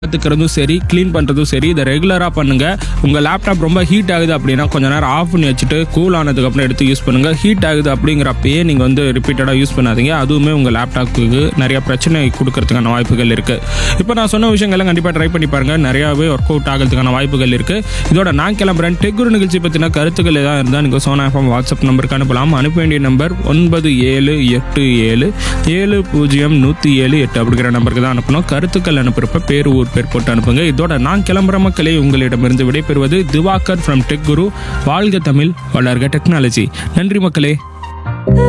பார்த்துக்கிறதும் சரி க்ளீன் பண்ணுறதும் சரி இதை ரெகுலராக பண்ணுங்கள் உங்கள் லேப்டாப் ரொம்ப ஹீட் ஆகுது அப்படின்னா கொஞ்ச நேரம் ஆஃப் பண்ணி வச்சுட்டு கூல் ஆனதுக்கப்புறம் எடுத்து யூஸ் பண்ணுங்கள் ஹீட் ஆகுது அப்படிங்கிறப்பயே நீங்கள் வந்து ரிப்பீட்டடாக யூஸ் பண்ணாதீங்க அதுவுமே உங்கள் லேப்டாப்புக்கு நிறைய பிரச்சனை கொடுக்கறதுக்கான வாய்ப்புகள் இருக்குது இப்போ நான் சொன்ன விஷயங்கள்லாம் கண்டிப்பாக ட்ரை பண்ணி பாருங்கள் நிறையாவே ஒர்க் அவுட் ஆகிறதுக்கான வாய்ப்புகள் இருக்குது இதோட நான் கிளம்புறேன் டெக்குரு நிகழ்ச்சி பற்றின கருத்துக்கள் எதாவது இருந்தால் நீங்கள் சோனா எஃப்எம் வாட்ஸ்அப் நம்பருக்கு அனுப்பலாம் அனுப்ப வேண்டிய நம்பர் ஒன்பது ஏழு எட்டு ஏழு ஏழு பூஜ்ஜியம் நூற்றி ஏழு எட்டு அப்படிங்கிற நம்பருக்கு தான் அனுப்பணும் கருத்துக்கள் அனுப்புறப்ப பேர் ஊர் பேர் போட்டு அனுப்புங்க இதோட நான் கிளம்புற மக்களே உங்களிடமிருந்து விடைபெறுவது திவாகர் ஃப்ரம் டெக் குரு வாழ்க தமிழ் வளர்க டெக்னாலஜி நன்றி மக்களே